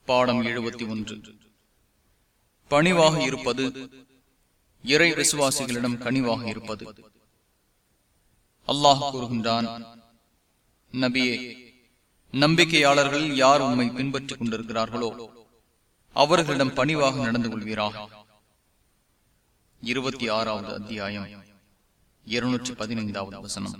பாடம் எழுபத்தி ஒன்று பணிவாக இருப்பது இறை விசுவாசிகளிடம் கனிவாக இருப்பது அல்லாஹ் கூறுகின்றான் நபியே நம்பிக்கையாளர்கள் யார் உம்மை பின்பற்றிக் கொண்டிருக்கிறார்களோ அவர்களிடம் பணிவாக நடந்து கொள்வீராக இருபத்தி ஆறாவது அத்தியாயம் இருநூற்றி பதினைந்தாவது வசனம்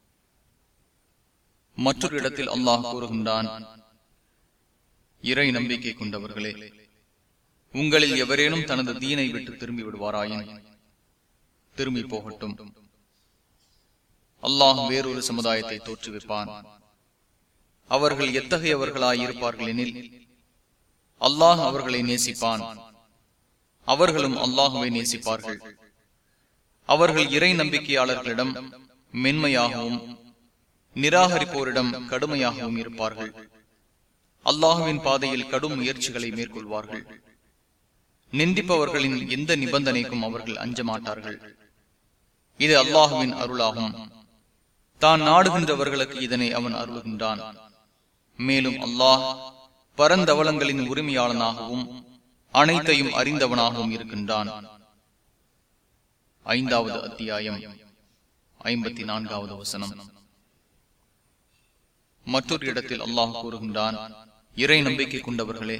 மற்றொரு இடத்தில் அல்லாஹ் கூறுகின்றான் இறை நம்பிக்கை கொண்டவர்களே உங்களில் எவரேனும் தனது தீனை விட்டு திரும்பி விடுவாராயின் திரும்பி போகட்டும் அல்லாஹ் வேறொரு சமுதாயத்தை தோற்றுவிப்பான் அவர்கள் எத்தகையவர்களாய் இருப்பார்கள் எனில் அல்லாஹ் அவர்களை நேசிப்பான் அவர்களும் அல்லாஹுவை நேசிப்பார்கள் அவர்கள் இறை நம்பிக்கையாளர்களிடம் மென்மையாகவும் நிராகரிப்போரிடம் கடுமையாகவும் இருப்பார்கள் அல்லாஹுவின் பாதையில் கடும் முயற்சிகளை மேற்கொள்வார்கள் நிந்திப்பவர்களின் எந்த நிபந்தனைக்கும் அவர்கள் அஞ்ச மாட்டார்கள் இது அல்லாஹுவின் அருளாகும் தான் நாடுகின்றவர்களுக்கு இதனை அவன் அருளுகின்றான் மேலும் அல்லாஹ் பரந்தவளங்களின் உரிமையாளனாகவும் அனைத்தையும் அறிந்தவனாகவும் இருக்கின்றான் ஐந்தாவது அத்தியாயம் ஐம்பத்தி நான்காவது வசனம் மற்றொரு இடத்தில் அல்லாஹ் கூறுகின்றான் இறை நம்பிக்கை கொண்டவர்களே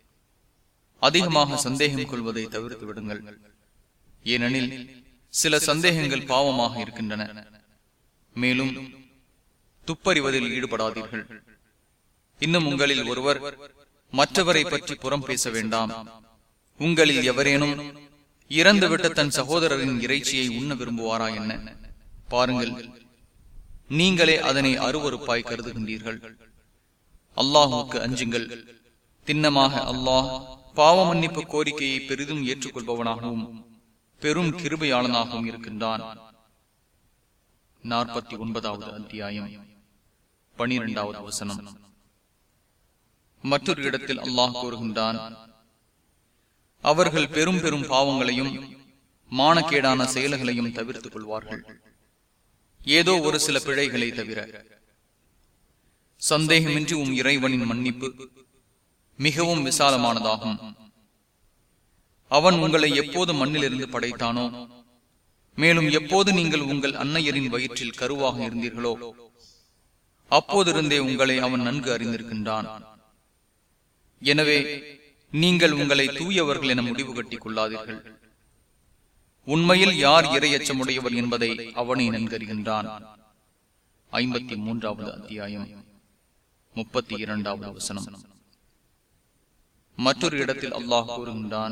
அதிகமாக சந்தேகம் கொள்வதை தவிர்த்து விடுங்கள் ஏனெனில் சில சந்தேகங்கள் பாவமாக இருக்கின்றன மேலும் துப்பறிவதில் ஈடுபடாதீர்கள் இன்னும் உங்களில் ஒருவர் மற்றவரை பற்றி புறம் பேச வேண்டாம் உங்களில் எவரேனும் இறந்துவிட்ட தன் சகோதரரின் இறைச்சியை உண்ண விரும்புவாரா என்ன பாருங்கள் நீங்களே அதனை அருவறுப்பாய் கருதுகின்றீர்கள் அல்லாஹுக்கு அஞ்சுங்கள் திண்ணமாக அல்லாஹ் பாவ மன்னிப்பு கோரிக்கையை பெரிதும் ஏற்றுக்கொள்பவனாகவும் பெரும் கிருபையாளனாகவும் இருக்கின்றான் நாற்பத்தி ஒன்பதாவது அத்தியாயம் பனிரெண்டாவது வசனம் மற்றொரு இடத்தில் அல்லாஹ் கூறுகின்றான் அவர்கள் பெரும் பெரும் பாவங்களையும் மானக்கேடான செயல்களையும் தவிர்த்துக் கொள்வார்கள் ஏதோ ஒரு சில பிழைகளை தவிர சந்தேகமின்றி உம் இறைவனின் மன்னிப்பு மிகவும் விசாலமானதாகும் அவன் உங்களை எப்போது மண்ணிலிருந்து படைத்தானோ மேலும் எப்போது நீங்கள் உங்கள் அன்னையரின் வயிற்றில் கருவாக இருந்தீர்களோ அப்போதிருந்தே உங்களை அவன் நன்கு அறிந்திருக்கின்றான் எனவே நீங்கள் உங்களை தூயவர்கள் என முடிவு கட்டிக் கொள்ளாதீர்கள் உண்மையில் யார் இரையச்சமுடையவர் என்பதை அவனை நன்கறிகின்றான் ஐம்பத்தி மூன்றாவது அத்தியாயம் முப்பத்தி இரண்டாவது வசனம் மற்றொரு இடத்தில் அல்லாஹ் கூறுகின்றான்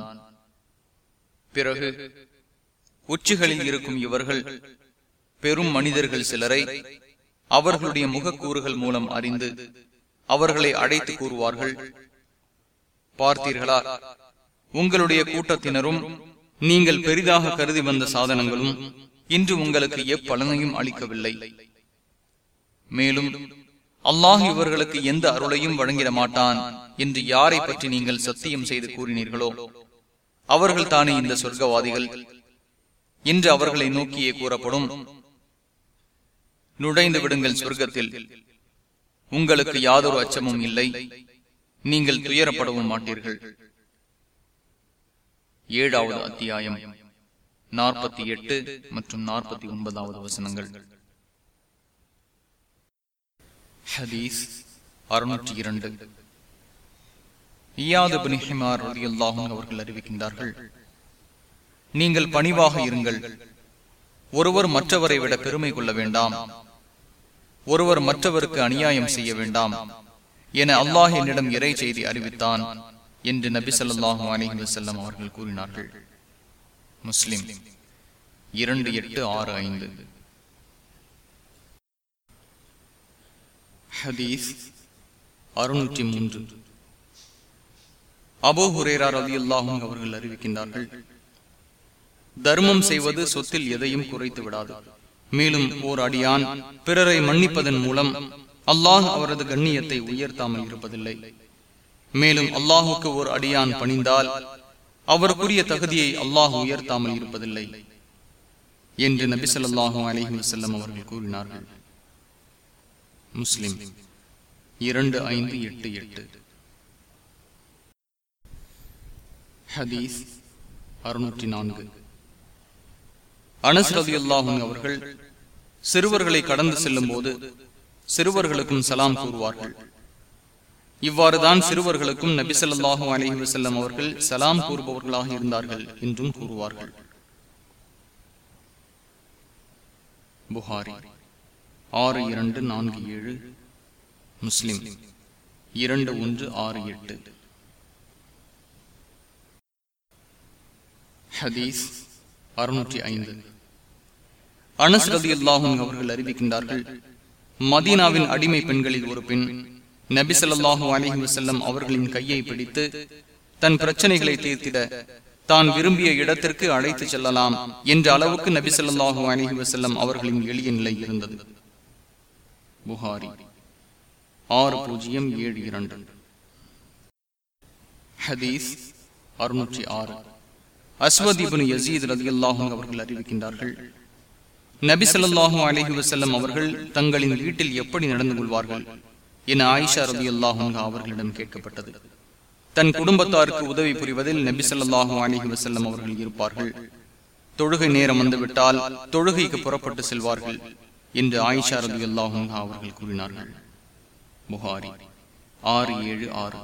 பிறகு உச்சிகளில் இருக்கும் இவர்கள் பெரும் மனிதர்கள் சிலரை அவர்களுடைய முகக்கூறுகள் மூலம் அறிந்து அவர்களை அழைத்து கூறுவார்கள் பார்த்தீர்களா உங்களுடைய கூட்டத்தினரும் நீங்கள் பெரிதாக கருதி வந்த சாதனங்களும் இன்று உங்களுக்கு எப்பலனையும் அளிக்கவில்லை மேலும் அல்லாஹ் இவர்களுக்கு எந்த அருளையும் வழங்கிட மாட்டான் என்று யாரை பற்றி நீங்கள் சத்தியம் செய்து கூறினீர்களோ அவர்கள் தானே இந்த சொர்க்கவாதிகள் இன்று அவர்களை நோக்கியே கூறப்படும் நுழைந்து விடுங்கள் சொர்க்கத்தில் உங்களுக்கு யாதொரு அச்சமும் இல்லை நீங்கள் துயரப்படவும் மாட்டீர்கள் ஏழாவது அத்தியாயம் நாற்பத்தி எட்டு மற்றும் நாற்பத்தி ஒன்பதாவது வசனங்கள் ஹதீஸ் அறுநூற்றி இரண்டு இயாது பினிஹிமார் ரலியல்லாஹும் அவர்கள் அறிவிக்கின்றார்கள் நீங்கள் பணிவாக இருங்கள் ஒருவர் மற்றவரை விட பெருமை கொள்ள வேண்டாம் ஒருவர் மற்றவருக்கு அநியாயம் செய்ய வேண்டாம் என அல்லாஹ் என்னிடம் இறை செய்தி அறிவித்தான் என்று நபி சொல்லாஹு அலஹி வசல்லம் அவர்கள் கூறினார்கள் முஸ்லிம் இரண்டு எட்டு ஆறு ஐந்து ஹதீஸ் அறுநூற்றி மூன்று அபோ ஹுரேரார் அலி அல்லாஹும் அவர்கள் அறிவிக்கின்றார்கள் தர்மம் செய்வது சொத்தில் எதையும் குறைத்து விடாது மேலும் ஓர் அடியான் பிறரை மன்னிப்பதன் மூலம் அல்லாஹ் அவரது கண்ணியத்தை உயர்த்தாமல் இருப்பதில்லை மேலும் அல்லாஹுக்கு ஒரு அடியான் பணிந்தால் அவருக்குரிய தகுதியை அல்லாஹ் உயர்த்தாமல் இருப்பதில்லை என்று நபி ஸல்லல்லாஹு அலைஹி வஸல்லம் அவர்கள் கூறினார்கள் முஸ்லிம் இரண்டு ஐந்து எட்டு எட்டு ஹதீஸ் அறுநூற்றி நான்கு அனஸ் ரதி அவர்கள் சிறுவர்களை கடந்து செல்லும் போது சிறுவர்களுக்கும் சலாம் கூறுவார்கள் இவ்வாறுதான் சிறுவர்களுக்கும் நபிசல்லாஹு அலஹி வசல்லம் அவர்கள் சலாம் கூறுபவர்களாக இருந்தார்கள் என்றும் கூறுவார்கள் புகாரி ஆறு இரண்டு நான்கு ஏழு முஸ்லிம் இரண்டு ஒன்று ஆறு எட்டு ஹதீஸ் அறுநூற்றி ஐந்து அனஸ் ரதி அல்லாஹும் அவர்கள் அறிவிக்கின்றார்கள் மதீனாவின் அடிமை பெண்களில் ஒரு பெண் நபிசல்லாஹூ அலஹி வசல்லம் அவர்களின் கையை பிடித்து தன் பிரச்சனைகளை தீர்த்திட தான் விரும்பிய இடத்திற்கு அழைத்து செல்லலாம் என்ற அளவுக்கு நபிசல்லாஹூ அலஹி வசல்லம் அவர்களின் எளிய நிலை இருந்தது புகாரி ஆறு பூஜ்ஜியம் ஏழு இரண்டு ஹதீஸ் அறுநூற்றி ஆறு அஸ்வதீபனு யசீத் ரதி அல்லாஹும் அவர்கள் அறிவிக்கின்றார்கள் நபி சொல்லாஹு அலஹி வசல்லம் அவர்கள் தங்களின் வீட்டில் எப்படி நடந்து கொள்வார்கள் என ஆயிஷா ரதி அல்லாஹும் அவர்களிடம் கேட்கப்பட்டது தன் குடும்பத்தாருக்கு உதவி புரிவதில் நபி சொல்லாஹு அலஹி வசல்லம் அவர்கள் இருப்பார்கள் தொழுகை நேரம் வந்துவிட்டால் தொழுகைக்கு புறப்பட்டு செல்வார்கள் என்று ஆயிஷா ரதி அல்லாஹும் அவர்கள் கூறினார்கள் புகாரி ஆறு ஏழு ஆறு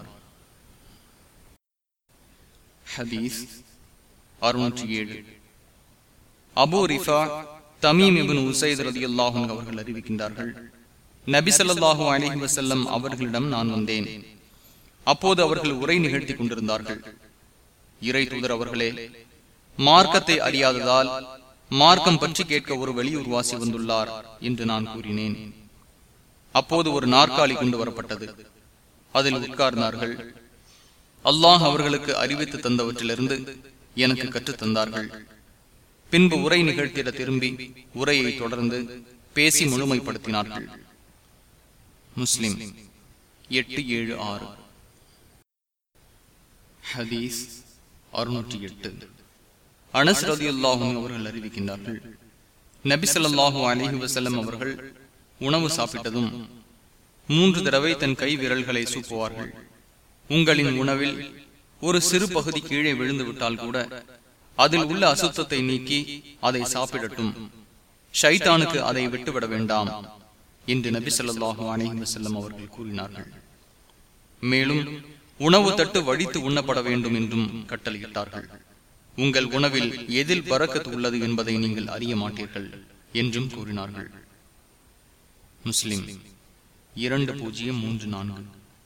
ஹதீஸ் அறுநூற்றி ஏழு Abu Rifa Tamim ibn Usaid ரதி அல்லாஹும் அவர்கள் அறிவிக்கின்றார்கள் நபிசல்லாஹு அலிஹி வசல்லம் அவர்களிடம் நான் வந்தேன் அப்போது அவர்கள் உரை நிகழ்த்தி கொண்டிருந்தார்கள் இறை தூதர் அவர்களே மார்க்கத்தை அறியாததால் மார்க்கம் பற்றி கேட்க ஒரு வெளியூர்வாசி வந்துள்ளார் என்று நான் கூறினேன் அப்போது ஒரு நாற்காலி கொண்டு வரப்பட்டது அதில் உட்கார்ந்தார்கள் அல்லாஹ் அவர்களுக்கு அறிவித்து தந்தவற்றிலிருந்து எனக்கு கற்றுத் தந்தார்கள் பின்பு உரை நிகழ்த்திட திரும்பி உரையை தொடர்ந்து பேசி முழுமைப்படுத்தினார்கள் முஸ்லிம் எட்டு ஏழு ஆறு ஹதீஸ் அறுநூற்றி எட்டு அனஸ் ரதி அல்லாஹும் அவர்கள் அறிவிக்கின்றார்கள் நபி சொல்லாஹு அலிஹி வசல்லம் அவர்கள் உணவு சாப்பிட்டதும் மூன்று தடவை தன் கை விரல்களை சூப்புவார்கள் உங்களின் உணவில் ஒரு சிறு பகுதி கீழே விழுந்து விட்டால் கூட அதில் உள்ள அசுத்தத்தை நீக்கி அதை சாப்பிடட்டும் ஷைத்தானுக்கு அதை விட்டுவிட வேண்டாம் என்று நபி சொல்லாஹு அலஹி வசல்லம் அவர்கள் கூறினார்கள் மேலும் உணவு தட்டு வடித்து உண்ணப்பட வேண்டும் என்றும் கட்டளையிட்டார்கள் உங்கள் உணவில் எதில் பறக்கத்து உள்ளது என்பதை நீங்கள் அறிய மாட்டீர்கள் என்றும் கூறினார்கள் முஸ்லிம் இரண்டு பூஜ்ஜியம் மூன்று நான்கு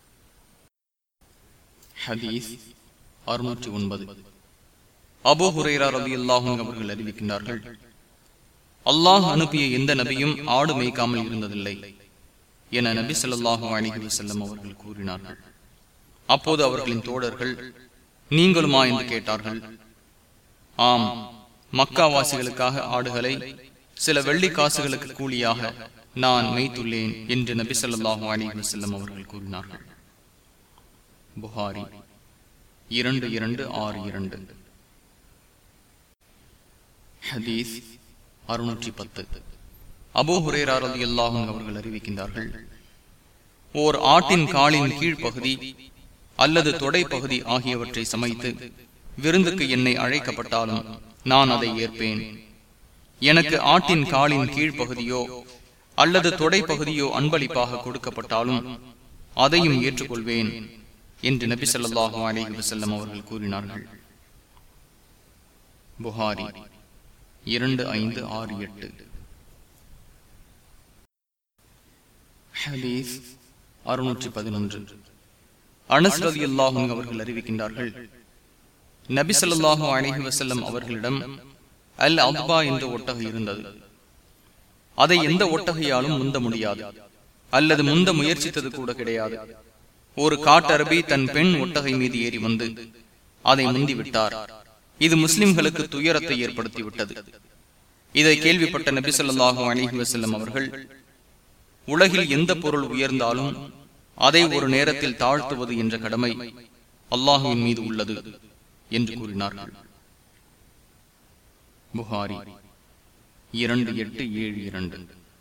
ஹதீஸ் அறுநூற்றி ஒன்பது அபோ ஹுரேரா ரவி அல்லாஹும் அவர்கள் அறிவிக்கின்றார்கள் அல்லாஹ் அனுப்பிய எந்த நபியும் ஆடு மேய்க்காமல் இருந்ததில்லை என நபி சொல்லாஹு அலிஹி வசல்லம் அவர்கள் கூறினார்கள் அப்போது அவர்களின் தோழர்கள் நீங்களுமா என்று கேட்டார்கள் ஆம் மக்காவாசிகளுக்காக ஆடுகளை சில வெள்ளி காசுகளுக்கு கூலியாக நான் மெய்த்துள்ளேன் என்று நபி சொல்லாஹு அலிஹி வசல்லம் அவர்கள் கூறினார்கள் புகாரி இரண்டு இரண்டு ஆறு இரண்டு ஹதீஸ் அறுநூற்றி பத்து அபோ ஹுரேரா ரதி அல்லாஹும் அவர்கள் அறிவிக்கின்றார்கள் ஓர் ஆட்டின் காலின் கீழ்ப்பகுதி அல்லது தொடை பகுதி ஆகியவற்றை சமைத்து விருந்துக்கு என்னை அழைக்கப்பட்டாலும் நான் அதை ஏற்பேன் எனக்கு ஆட்டின் காலின் கீழ்ப்பகுதியோ அல்லது தொடை பகுதியோ அன்பளிப்பாக கொடுக்கப்பட்டாலும் அதையும் ஏற்றுக்கொள்வேன் என்று நபி சொல்லாஹு அலஹி வசல்லம் அவர்கள் கூறினார்கள் புகாரி இரண்டு ஐந்து ஆறு எட்டு ஹதீஸ் அறுநூற்றி பதினொன்று அனஸ் ரதி அல்லாஹும் அவர்கள் அறிவிக்கின்றார்கள் நபி சொல்லாஹு அலஹி வசல்லம் அவர்களிடம் அல் அல்பா என்ற ஒட்டகை இருந்தது அதை எந்த ஒட்டகையாலும் முந்த முடியாது அல்லது முந்த முயற்சித்தது கூட கிடையாது ஒரு காட்டரபி தன் பெண் ஒட்டகை மீது ஏறி வந்து அதை முந்திவிட்டார் இது முஸ்லிம்களுக்கு துயரத்தை ஏற்படுத்திவிட்டது இதை கேள்விப்பட்ட நபி சொல்லாஹு அலிஹி வசல்லம் அவர்கள் உலகில் எந்த பொருள் உயர்ந்தாலும் அதை ஒரு நேரத்தில் தாழ்த்துவது என்ற கடமை அல்லாஹுவின் மீது உள்ளது என்று கூறினார்கள் புகாரி இரண்டு எட்டு ஏழு இரண்டு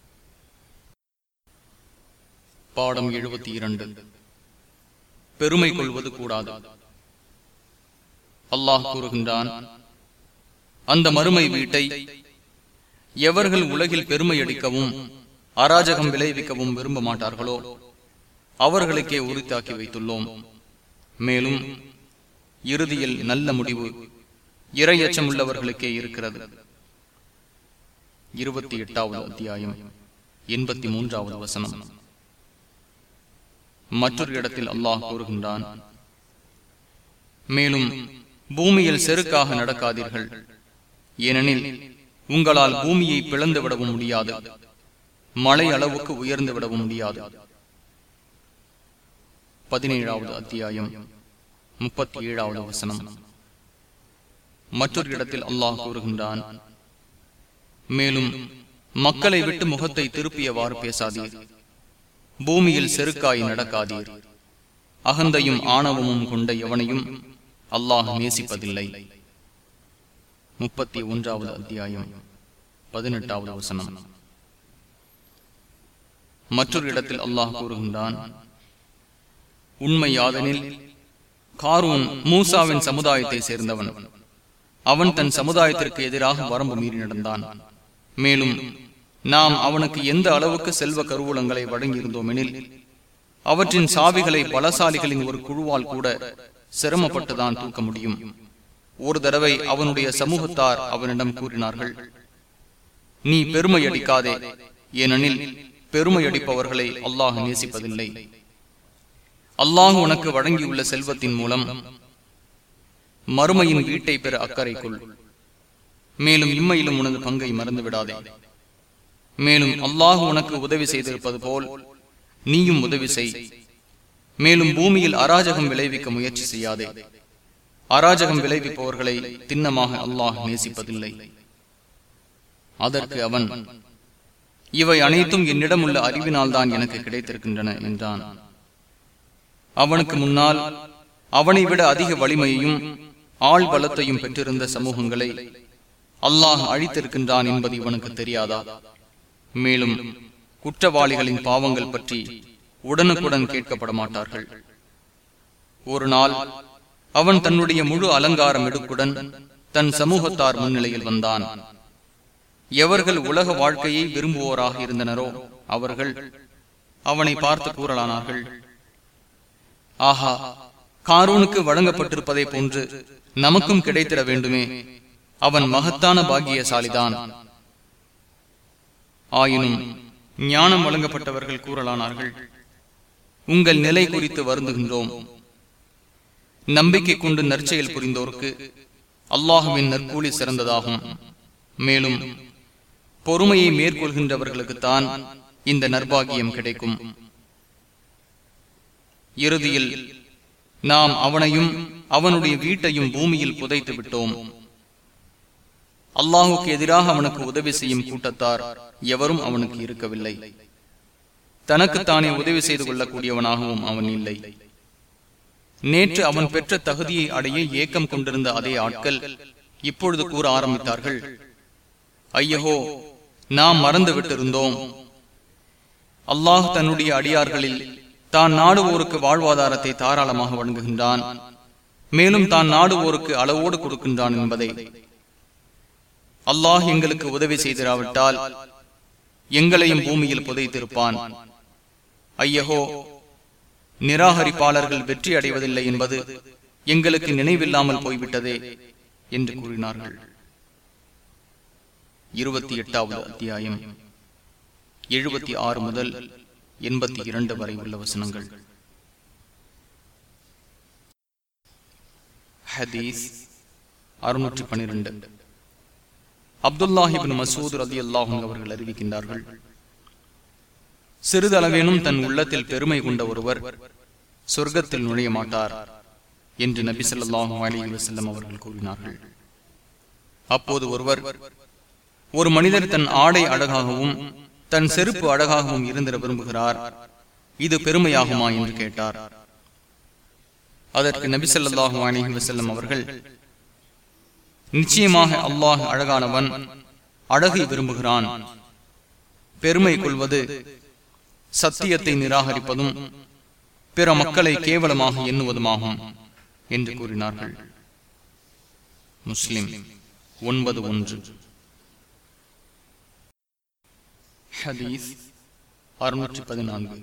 பாடம் எழுபத்தி இரண்டு பெருமை கொள்வது கூடாது அல்லாஹ் கூறுகின்றான் அந்த மறுமை வீட்டை எவர்கள் உலகில் பெருமை அடிக்கவும் அராஜகம் விளைவிக்கவும் விரும்ப மாட்டார்களோ அவர்களுக்கே உரித்தாக்கி வைத்துள்ளோம் மேலும் இறுதியில் நல்ல முடிவு இரையச்சம் உள்ளவர்களுக்கே இருக்கிறது இருபத்தி எட்டாவது அத்தியாயம் எண்பத்தி மூன்றாவது வசனம் மற்றொரு இடத்தில் அல்லாஹ் கூறுகின்றான் மேலும் பூமியில் செருக்காக நடக்காதீர்கள் ஏனெனில் உங்களால் பூமியை பிளந்து விடவும் முடியாது மழை அளவுக்கு உயர்ந்து விடவும் முடியாது பதினேழாவது அத்தியாயம் முப்பத்தி ஏழாவது வசனம் மற்றொரு இடத்தில் அல்லாஹ் கூறுகின்றான் மேலும் மக்களை விட்டு முகத்தை திருப்பியவாறு பேசாதீர் பூமியில் செருக்காய் நடக்காதீர் அகந்தையும் ஆணவமும் கொண்ட எவனையும் அல்லாஹ் நேசிப்பதில்லை முப்பத்தி ஒன்றாவது அத்தியாயம் பதினெட்டாவது வசனம் மற்றொரு இடத்தில் அல்லாஹ் கூறுகின்றான் உண்மை யாதனில் காரூன் மூசாவின் சமுதாயத்தை சேர்ந்தவன் அவன் தன் சமுதாயத்திற்கு எதிராக வரம்பு மீறி நடந்தான் மேலும் நாம் அவனுக்கு எந்த அளவுக்கு செல்வ கருவூலங்களை வழங்கியிருந்தோம் எனில் அவற்றின் சாவிகளை பலசாலிகளின் ஒரு குழுவால் கூட சிரமப்பட்டுதான் தூக்க முடியும் ஒரு தடவை அவனுடைய சமூகத்தார் அவனிடம் கூறினார்கள் நீ பெருமை அடிக்காதே ஏனெனில் பெருமை அடிப்பவர்களை அல்லாஹ் நேசிப்பதில்லை அல்லாஹ் உனக்கு வழங்கியுள்ள செல்வத்தின் மூலம் மறுமையின் வீட்டை பெற அக்கறைக்குள் மேலும் இம்மையிலும் உனது பங்கை மறந்து விடாதே மேலும் அல்லாஹ் உனக்கு உதவி செய்திருப்பது போல் நீயும் உதவி செய் மேலும் பூமியில் அராஜகம் விளைவிக்க முயற்சி செய்யாதே அராஜகம் விளைவிப்பவர்களை திண்ணமாக அல்லாஹ் நேசிப்பதில்லை அதற்கு அவன் இவை அனைத்தும் என்னிடம் உள்ள அறிவினால் தான் எனக்கு கிடைத்திருக்கின்றன என்றான் அவனுக்கு முன்னால் அவனை விட அதிக வலிமையையும் ஆள் பலத்தையும் பெற்றிருந்த சமூகங்களை அல்லாஹ் அழித்திருக்கின்றான் என்பது இவனுக்கு தெரியாதா மேலும் குற்றவாளிகளின் பாவங்கள் பற்றி உடனுக்குடன் கேட்கப்பட மாட்டார்கள் ஒரு நாள் அவன் தன்னுடைய முழு அலங்காரம் எடுக்குடன் தன் சமூகத்தார் முன்னிலையில் வந்தான் எவர்கள் உலக வாழ்க்கையை விரும்புவோராக இருந்தனரோ அவர்கள் அவனை பார்த்து கூறலானார்கள் ஆஹா காரூனுக்கு வழங்கப்பட்டிருப்பதை போன்று நமக்கும் கிடைத்திட வேண்டுமே அவன் மகத்தான பாக்கியசாலிதான் ஆயினும் ஞானம் வழங்கப்பட்டவர்கள் கூறலானார்கள் உங்கள் நிலை குறித்து வருந்துகின்றோம் நம்பிக்கை கொண்டு நற்செயல் புரிந்தோருக்கு அல்லாஹுவின் நற்கூலி சிறந்ததாகும் மேலும் பொறுமையை மேற்கொள்கின்றவர்களுக்குத்தான் இந்த நற்பாகியம் கிடைக்கும் இறுதியில் நாம் அவனையும் அவனுடைய வீட்டையும் பூமியில் புதைத்து விட்டோம் அல்லாஹுக்கு எதிராக அவனுக்கு உதவி செய்யும் கூட்டத்தார் எவரும் அவனுக்கு இருக்கவில்லை தனக்குத்தானே உதவி செய்து கொள்ளக்கூடியவனாகவும் அவன் இல்லை நேற்று அவன் பெற்ற தகுதியை அடைய ஏக்கம் கொண்டிருந்த அதே ஆட்கள் இப்பொழுது கூற ஆரம்பித்தார்கள் ஐயகோ நாம் மறந்து விட்டிருந்தோம் அல்லாஹ் தன்னுடைய அடியார்களில் தான் நாடுவோருக்கு வாழ்வாதாரத்தை தாராளமாக வழங்குகின்றான் மேலும் தான் நாடுவோருக்கு அளவோடு கொடுக்கின்றான் என்பதை அல்லாஹ் எங்களுக்கு உதவி செய்திராவிட்டால் எங்களையும் பூமியில் புதைத்திருப்பான் ஐயகோ நிராகரிப்பாளர்கள் வெற்றி அடைவதில்லை என்பது எங்களுக்கு நினைவில்லாமல் போய்விட்டதே என்று கூறினார்கள் இருபத்தி எட்டாவது அத்தியாயம் எழுபத்தி ஆறு முதல் எண்பத்தி இரண்டு வரை உள்ள வசனங்கள் ஹதீஸ் அறுநூற்றி பனிரெண்டு அப்துல்லாஹிபின் மசூத் ரதி அல்லாஹும் அவர்கள் அறிவிக்கின்றார்கள் சிறிதளவேனும் தன் உள்ளத்தில் பெருமை கொண்ட ஒருவர் சொர்க்கத்தில் நுழைய மாட்டார் என்று நபி சொல்லாஹு அலி வசல்லம் அவர்கள் கூறினார்கள் அப்போது ஒருவர் ஒரு மனிதர் தன் ஆடை அழகாகவும் தன் செருப்பு அழகாகவும் இருந்திட விரும்புகிறார் இது பெருமையாகுமா என்று கேட்டார் அதற்கு நபி சொல்லாஹு அலி வசல்லம் அவர்கள் நிச்சயமாக அல்லாஹ் அழகானவன் அழகை விரும்புகிறான் பெருமை கொள்வது சத்தியத்தை நிராகரிப்பதும் பிற மக்களை கேவலமாக எண்ணுவதுமாகும் என்று கூறினார்கள் முஸ்லிம் ஒன்பது ஒன்று ஹதீஸ் அறுநூற்றி பதினான்கு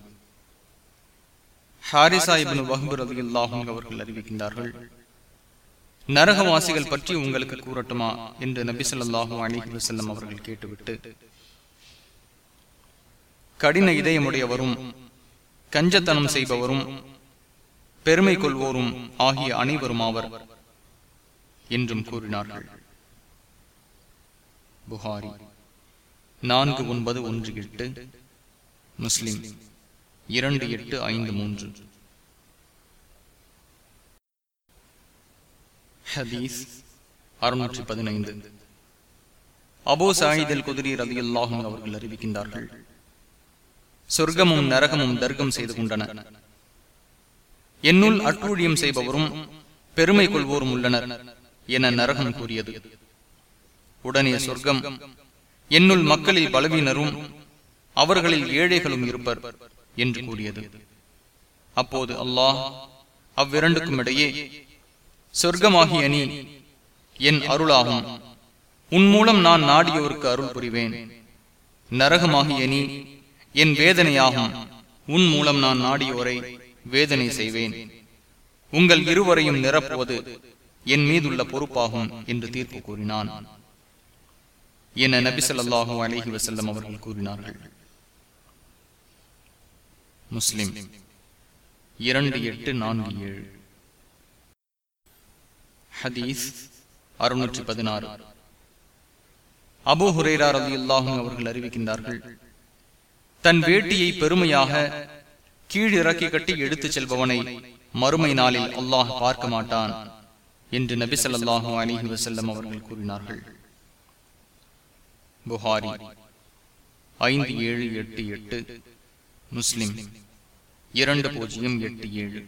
ஹாரிசா இபின் வஹ்பு ரலியல்லாஹு அவர்கள் அறிவிக்கின்றார்கள் நரகவாசிகள் பற்றி உங்களுக்கு கூறட்டுமா என்று நபி ஸல்லல்லாஹு அலைஹி வஸல்லம் அவர்கள் கேட்டுவிட்டு கடின இதயமுடையவரும் கஞ்சத்தனம் செய்பவரும் பெருமை கொள்வோரும் ஆகிய அனைவரும் ஆவர் என்றும் கூறினார்கள் புகாரி நான்கு ஒன்பது ஒன்று எட்டு முஸ்லிம் இரண்டு எட்டு ஐந்து மூன்று ஹதீஸ் அறுநூற்றி பதினைந்து அபோ சாயிதல் குதிரி ரதி அல்லாஹும் அவர்கள் அறிவிக்கின்றார்கள் சொர்க்கமும் நரகமும் தர்க்கம் செய்து கொண்டன என்னுள் அட்டூழியம் செய்பவரும் பெருமை கொள்வோரும் உள்ளனர் என நரகம் கூறியது உடனே சொர்க்கம் என்னுள் மக்களில் பலவீனரும் அவர்களில் ஏழைகளும் இருப்பர் என்று கூறியது அப்போது அல்லாஹ் அவ்விரண்டுக்கும் இடையே சொர்க்கமாகிய நீ என் அருளாகும் உன் மூலம் நான் நாடியோருக்கு அருள் புரிவேன் நரகமாகிய நீ என் வேதனையாகும் உன் மூலம் நான் நாடியோரை வேதனை செய்வேன் உங்கள் இருவரையும் நிரப்புவது என் மீதுள்ள பொறுப்பாகும் என்று தீர்ப்பு கூறினான் என நபி சொல்லாஹு அலஹி வசல்லம் அவர்கள் கூறினார்கள் முஸ்லிம் இரண்டு எட்டு நான்கு ஏழு ஹதீஸ் அறுநூற்றி பதினாறு அபு ஹுரேரா ரதி அல்லாஹும் அவர்கள் அறிவிக்கின்றார்கள் தன் வேட்டியை பெருமையாக கீழிறக்கி கட்டி எடுத்துச் செல்பவனை மறுமை நாளில் அல்லாஹ் பார்க்க மாட்டான் என்று நபி சொல்லாஹு அலிஹி வசல்லம் அவர்கள் கூறினார்கள் புகாரி ஐந்து ஏழு எட்டு எட்டு முஸ்லிம் இரண்டு பூஜ்ஜியம் எட்டு ஏழு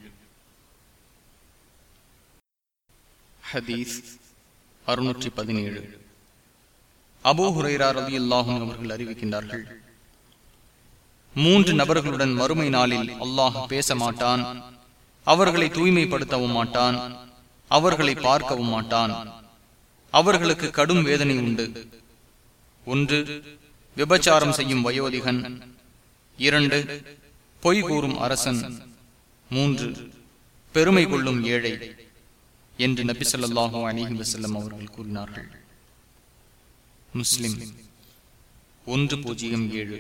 ஹதீஸ் அறுநூற்றி பதினேழு அபோ ஹுரைரா ரதி அல்லாஹும் அவர்கள் அறிவிக்கின்றார்கள் மூன்று நபர்களுடன் மறுமை நாளில் அல்லாஹ் பேச மாட்டான் அவர்களை தூய்மைப்படுத்தவும் மாட்டான் அவர்களை பார்க்கவும் மாட்டான் அவர்களுக்கு கடும் வேதனை உண்டு ஒன்று விபச்சாரம் செய்யும் வயோதிகன் இரண்டு பொய் கூறும் அரசன் மூன்று பெருமை கொள்ளும் ஏழை என்று நபி சொல்லாஹு அலிஹி வசல்லம் அவர்கள் கூறினார்கள் முஸ்லிம் ஒன்று பூஜ்ஜியம் ஏழு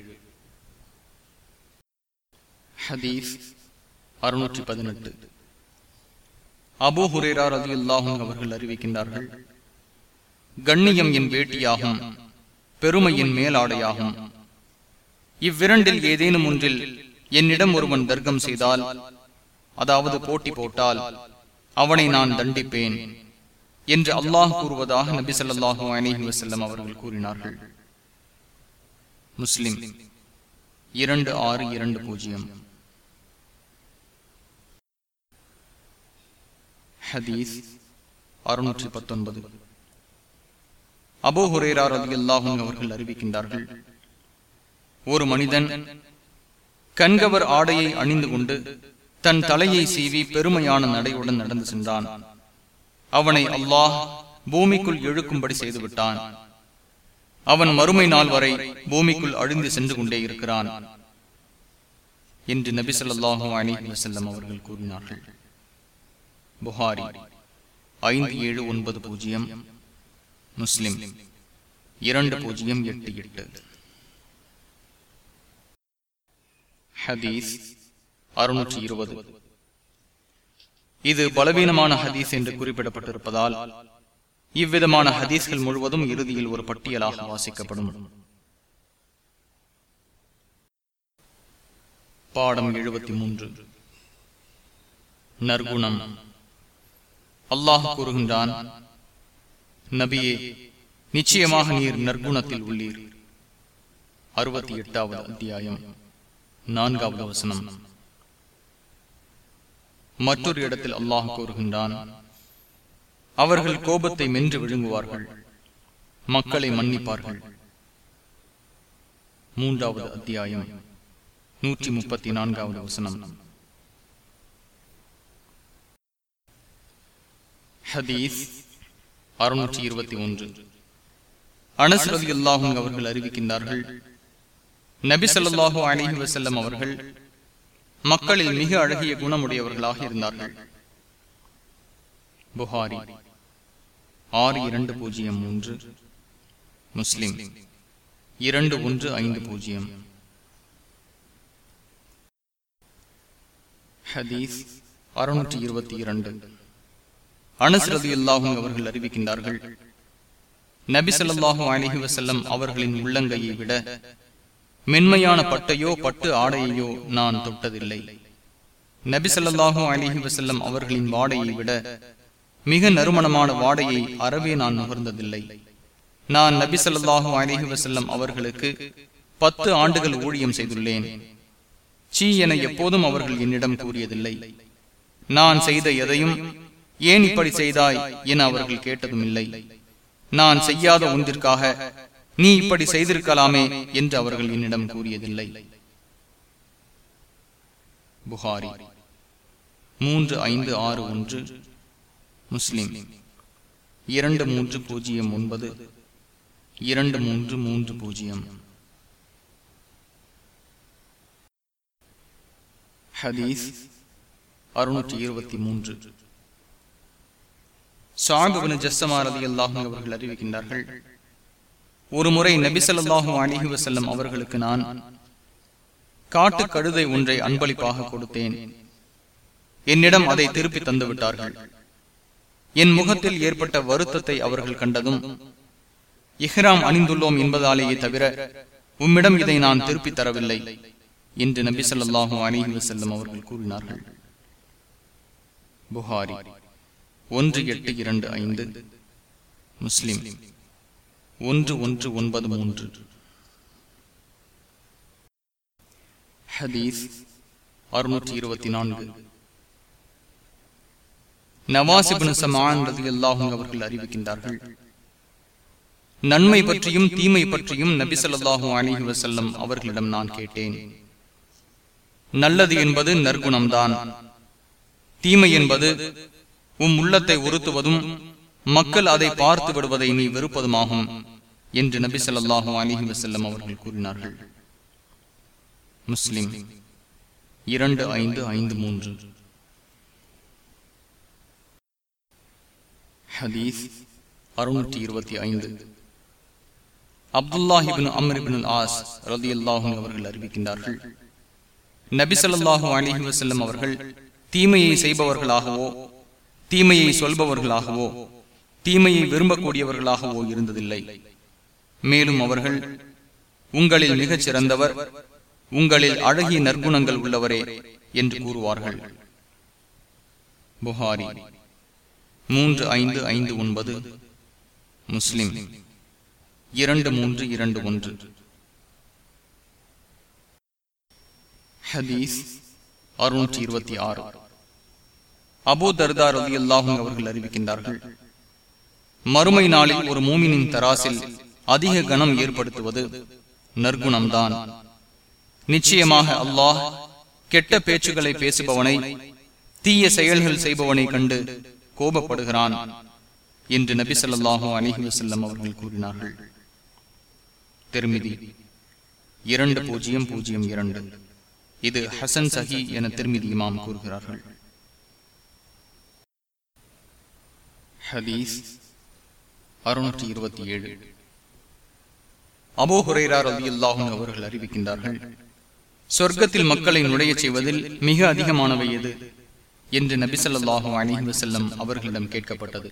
ஹதீஸ் அறுநூற்றி பதினெட்டு அபு ஹுரேரா ரதி அல்லாஹும் அவர்கள் அறிவிக்கின்றார்கள் கண்ணியம் என் வேட்டியாகும் பெருமையின் மேலாடையாகும் இவ்விரண்டில் ஏதேனும் ஒன்றில் என்னிடம் ஒருவன் தர்க்கம் செய்தால் அதாவது போட்டி போட்டால் அவனை நான் தண்டிப்பேன் என்று அல்லாஹ் கூறுவதாக நபி சொல்லாஹு அலிஹி வசல்லம் அவர்கள் கூறினார்கள் முஸ்லிம் இரண்டு ஆறு இரண்டு பூஜ்ஜியம் ஹதீஸ் அறுநூற்றி பத்தொன்பது அபோ ஹுரேரா ரதி அல்லாஹும் அவர்கள் அறிவிக்கின்றார்கள் ஒரு மனிதன் கண்கவர் ஆடையை அணிந்து கொண்டு தன் தலையை சீவி பெருமையான நடையுடன் நடந்து சென்றான் அவனை அல்லாஹ் பூமிக்குள் இழுக்கும்படி செய்துவிட்டான் அவன் மறுமை நாள் வரை பூமிக்குள் அழிந்து சென்று கொண்டே இருக்கிறான் என்று நபி சொல்லாஹு அலி வசல்லம் அவர்கள் கூறினார்கள் புகாரி ஐந்து ஏழு ஒன்பது பூஜ்ஜியம் முஸ்லிம் இரண்டு பூஜ்ஜியம் எட்டு எட்டு ஹதீஸ் அறுநூற்றி இருபது இது பலவீனமான ஹதீஸ் என்று குறிப்பிடப்பட்டிருப்பதால் இவ்விதமான ஹதீஸ்கள் முழுவதும் இறுதியில் ஒரு பட்டியலாக வாசிக்கப்படும் பாடம் எழுபத்தி மூன்று நற்குணம் அல்லாஹ் கூறுகின்றான் நபியே நிச்சயமாக நீர் நற்குணத்தில் உள்ளீர் அறுபத்தி எட்டாவது அத்தியாயம் நான்காவது வசனம் மற்றொரு இடத்தில் அல்லாஹ் கூறுகின்றான் அவர்கள் கோபத்தை மென்று விழுங்குவார்கள் மக்களை மன்னிப்பார்கள் மூன்றாவது அத்தியாயம் நூற்றி முப்பத்தி நான்காவது வசனம் ஹதீஸ் அறுநூற்றி இருபத்தி ஒன்று அனசரதி அல்லாஹும் அவர்கள் அறிவிக்கின்றார்கள் நபி சொல்லாஹு அலிஹி வசல்லம் அவர்கள் மக்களில் மிக அழகிய குணமுடையவர்களாக இருந்தார்கள் புகாரி ஆறு இரண்டு பூஜ்ஜியம் மூன்று முஸ்லிம் இரண்டு ஒன்று ஐந்து பூஜ்ஜியம் ஹதீஸ் அறுநூற்றி இருபத்தி இரண்டு அனஸ்ரதி அல்லாஹும் அவர்கள் அறிவிக்கின்றார்கள் நபி சொல்லாஹு அலிஹி வசல்லம் அவர்களின் உள்ளங்கையை விட மென்மையான பட்டையோ பட்டு ஆடையையோ நான் தொட்டதில்லை நபி சொல்லாஹு அலிஹி வசல்லம் அவர்களின் வாடையை விட மிக நறுமணமான வாடையை அறவே நான் நுகர்ந்ததில்லை நான் நபி சொல்லாஹு அலிஹி வசல்லம் அவர்களுக்கு பத்து ஆண்டுகள் ஊழியம் செய்துள்ளேன் சீ என எப்போதும் அவர்கள் என்னிடம் கூறியதில்லை நான் செய்த எதையும் ஏன் இப்படி செய்தாய் என அவர்கள் கேட்டதும் இல்லை நான் செய்யாத ஒன்றிற்காக நீ இப்படி செய்திருக்கலாமே என்று அவர்கள் என்னிடம் கூறியதில்லை புகாரி மூன்று ஐந்து ஆறு ஒன்று முஸ்லிம் இரண்டு மூன்று பூஜ்ஜியம் ஒன்பது இரண்டு மூன்று மூன்று பூஜ்ஜியம் ஹதீஸ் அறுநூற்றி இருபத்தி மூன்று சாபிபின் ஜஸ்ஸமாரதி அல்லாஹும் அவர்கள் அறிவிக்கின்றார்கள் ஒரு முறை நபிசல்லாஹும் அலிஹி வசல்லம் அவர்களுக்கு நான் காட்டு கழுதை ஒன்றை அன்பளிப்பாக கொடுத்தேன் என்னிடம் அதை திருப்பி தந்து விட்டார்கள் என் முகத்தில் ஏற்பட்ட வருத்தத்தை அவர்கள் கண்டதும் இஹ்ராம் அணிந்துள்ளோம் என்பதாலேயே தவிர உம்மிடம் இதை நான் திருப்பி தரவில்லை என்று நபி சொல்லாஹு அலிஹி வசல்லம் அவர்கள் கூறினார்கள் புகாரி ஒன்று எட்டு இரண்டு ஐந்து முஸ்லிம் ஒன்று ஒன்று ஒன்பது மூன்று ஹதீஸ் அறுநூற்றி இருபத்தி நான்கு நவாசிபின் சமான் ரதி அல்லாஹும் அவர்கள் அறிவிக்கின்றார்கள் நன்மை பற்றியும் தீமை பற்றியும் நபி சொல்லாஹு அலிஹி வசல்லம் அவர்களிடம் நான் கேட்டேன் நல்லது என்பது நற்குணம்தான் தீமை என்பது உம் உள்ளத்தை உறுத்துவதும் மக்கள் அதை பார்த்து விடுவதை நீ வெறுப்பதுமாகும் என்று நபி சொல்லாஹு அலிஹி வசல்லம் அவர்கள் கூறினார்கள் முஸ்லிம் இரண்டு ஐந்து ஐந்து மூன்று ஹதீஸ் அறுநூற்றி இருபத்தி ஐந்து அப்துல்லாஹிபின் அமரிபின் ஆஸ் ரதி அல்லாஹும் அவர்கள் அறிவிக்கின்றார்கள் நபி சொல்லாஹு அலிஹி வசல்லம் அவர்கள் தீமையை செய்பவர்களாகவோ தீமையை சொல்பவர்களாகவோ தீமையை விரும்பக்கூடியவர்களாகவோ இருந்ததில்லை மேலும் அவர்கள் உங்களில் மிகச் சிறந்தவர் உங்களில் அழகிய நற்குணங்கள் உள்ளவரே என்று கூறுவார்கள் புகாரி மூன்று ஐந்து ஐந்து ஒன்பது முஸ்லிம் இரண்டு மூன்று இரண்டு ஒன்று ஹதீஸ் அறுநூற்றி இருபத்தி ஆறு அபு தர்தார் அலி அல்லாஹும் அவர்கள் அறிவிக்கின்றார்கள் மறுமை நாளில் ஒரு மூமினின் தராசில் அதிக கனம் ஏற்படுத்துவது நற்குணம்தான் நிச்சயமாக அல்லாஹ் கெட்ட பேச்சுகளை பேசுபவனை தீய செயல்கள் செய்பவனை கண்டு கோபப்படுகிறான் என்று நபி சொல்லாஹு அலிஹி வசல்லம் அவர்கள் கூறினார்கள் திருமிதி இரண்டு பூஜ்ஜியம் பூஜ்ஜியம் இரண்டு இது ஹசன் சஹி என திருமிதி இமாம் கூறுகிறார்கள் ஹதீஸ் அறுநூற்றி இருபத்தி ஏழு அபோ ஹுரைரார் அலி அல்லாஹும் அவர்கள் அறிவிக்கின்றார்கள் சொர்க்கத்தில் மக்களை நுழைய செய்வதில் மிக அதிகமானவை எது என்று நபிசல்லாஹு அலிஹி வசல்லம் அவர்களிடம் கேட்கப்பட்டது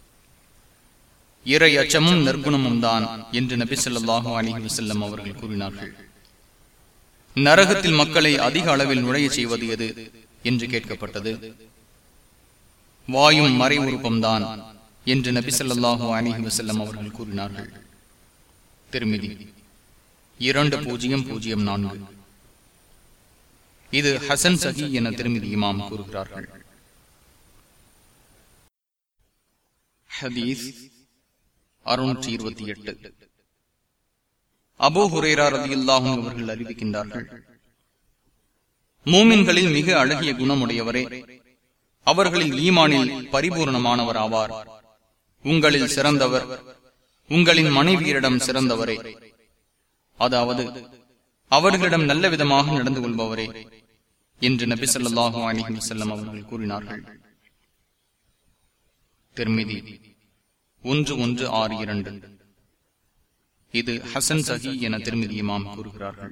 இறை அச்சமும் நற்குணமும் தான் என்று நபிசல்லாஹு அலிஹி வசல்லம் அவர்கள் கூறினார்கள் நரகத்தில் மக்களை அதிக அளவில் நுழைய செய்வது எது என்று கேட்கப்பட்டது வாயும் மறை உருப்பம்தான் என்று நபிசல்லாஹு அலிஹி வசல்லம் அவர்கள் கூறினார்கள் திருமிதி இரண்டு பூஜ்ஜியம் பூஜ்ஜியம் நான்கு இது ஹசன் சஹி என திருமதி இமாம் கூறுகிறார்கள் ஹதீஸ் அறுநூற்றி இருபத்தி எட்டு அபோ ஹுரேரா ரதி அல்லாஹும் அவர்கள் அறிவிக்கின்றார்கள் மூமின்களில் மிக அழகிய குணமுடையவரே அவர்களில் ஈமானில் பரிபூர்ணமானவர் ஆவார் உங்களில் சிறந்தவர் உங்களின் மனைவியரிடம் சிறந்தவரே அதாவது அவர்களிடம் நல்ல விதமாக நடந்து கொள்பவரே என்று நபி சொல்லாஹு அலிஹி வசல்லம் அவர்கள் கூறினார்கள் திருமிதி ஒன்று ஒன்று ஆறு இரண்டு இது ஹசன் சஹி என திருமதி இமாம் கூறுகிறார்கள்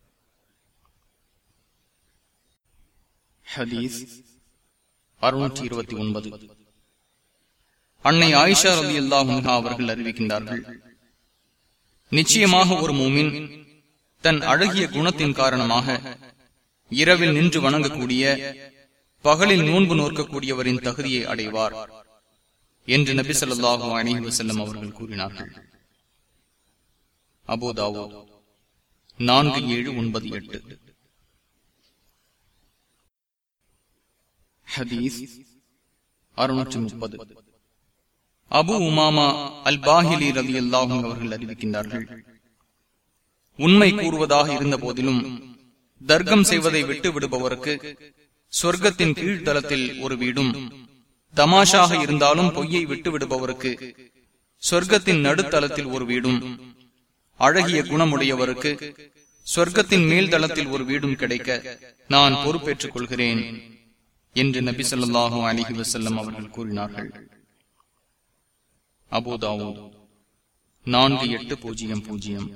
ஹதீஸ் அறுநூற்றி இருபத்தி ஒன்பது அன்னை ஆயிஷா ரவி அல்லாஹா அவர்கள் அறிவிக்கின்றார்கள் நிச்சயமாக ஒரு மூமின் தன் அழகிய குணத்தின் காரணமாக இரவில் நின்று வணங்கக்கூடிய பகலில் நோன்பு நோக்கக்கூடியவரின் தகுதியை அடைவார் என்று நபி சொல்லாஹு அணிஹி வசல்லம் அவர்கள் கூறினார்கள் அபோதாவோ நான்கு ஏழு ஒன்பது எட்டு ஹதீஸ் அறுநூற்றி முப்பது அபு உமாமா அல் பாஹிலி ரவி அல்லாஹும் அவர்கள் அறிவிக்கின்றார்கள் உண்மை கூறுவதாக இருந்த போதிலும் தர்க்கம் செய்வதை விட்டு விடுபவருக்கு சொர்க்கத்தின் கீழ்த்தளத்தில் ஒரு வீடும் தமாஷாக இருந்தாலும் பொய்யை விட்டு விடுபவருக்கு சொர்க்கத்தின் நடுத்தளத்தில் ஒரு வீடும் அழகிய குணமுடையவருக்கு சொர்க்கத்தின் மேல் தளத்தில் ஒரு வீடும் கிடைக்க நான் பொறுப்பேற்றுக் கொள்கிறேன் என்று நபி சொல்லாஹு அலிஹி வசல்லம் அவர்கள் கூறினார்கள் அபோதாவோ நான்கு எட்டு பூஜ்ஜியம் பூஜ்ஜியம்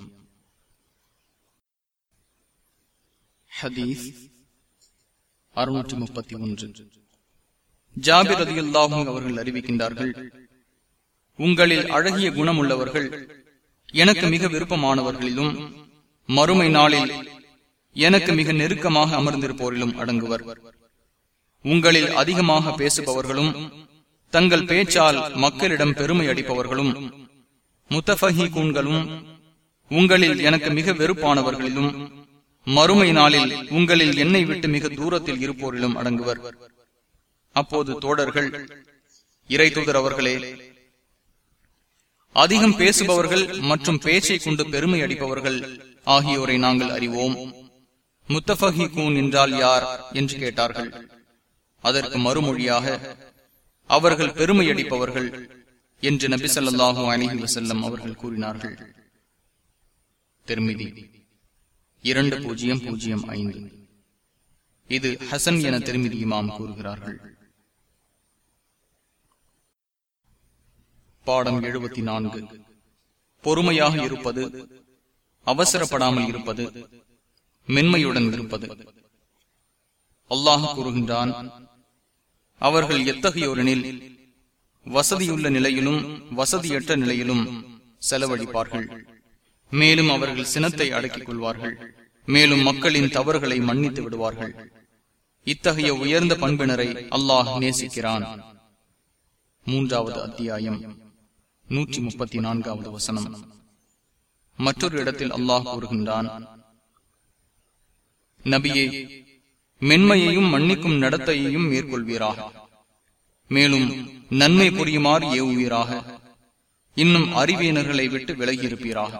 ஹதீஸ் அறுநூற்றி முப்பத்தி ஒன்று ஜாபிர் அதி அல்லாஹும் அவர்கள் அறிவிக்கின்றார்கள் உங்களில் அழகிய குணமுள்ளவர்கள் எனக்கு மிக விருப்பமானவர்களிலும் மறுமை நாளில் எனக்கு மிக நெருக்கமாக அமர்ந்திருப்போரிலும் அடங்குவர் உங்களில் அதிகமாக பேசுபவர்களும் தங்கள் பேச்சால் மக்களிடம் பெருமை அடிப்பவர்களும் முத்தபஹி கூண்களும் உங்களில் எனக்கு மிக வெறுப்பானவர்களிலும் மறுமை நாளில் உங்களில் என்னை விட்டு மிக தூரத்தில் இருப்போரிலும் அடங்குவர் அப்போது தோழர்கள் இறை தூதர் அவர்களே அதிகம் பேசுபவர்கள் மற்றும் பேச்சை கொண்டு பெருமை அடிப்பவர்கள் ஆகியோரை நாங்கள் அறிவோம் முத்தபஹி கூன் என்றால் யார் என்று கேட்டார்கள் அதற்கு மறுமொழியாக அவர்கள் பெருமை அடிப்பவர்கள் என்று நபி சொல்லாஹு அலிஹி வசல்லம் அவர்கள் கூறினார்கள் திருமிதி இரண்டு பூஜ்ஜியம் பூஜ்ஜியம் ஐந்து இது ஹசன் என திருமிதி இமாம் கூறுகிறார்கள் பாடம் எழுபத்தி நான்கு பொறுமையாக இருப்பது அவசரப்படாமல் இருப்பது மென்மையுடன் இருப்பது அல்லாஹ் கூறுகின்றான் அவர்கள் எத்தகையோரெனில் வசதியுள்ள நிலையிலும் வசதியற்ற நிலையிலும் செலவழிப்பார்கள் மேலும் அவர்கள் சினத்தை அடக்கிக் கொள்வார்கள் மேலும் மக்களின் தவறுகளை மன்னித்து விடுவார்கள் இத்தகைய உயர்ந்த பண்பினரை அல்லாஹ் நேசிக்கிறான் மூன்றாவது அத்தியாயம் நூற்றி முப்பத்தி நான்காவது வசனம் மற்றொரு இடத்தில் அல்லாஹ் கூறுகின்றான் நபியே மென்மையையும் மன்னிக்கும் நடத்தையையும் மேற்கொள்வீராக மேலும் நன்மை புரியுமாறு ஏவுவீராக இன்னும் அறிவியனர்களை விட்டு விலகியிருப்பீராக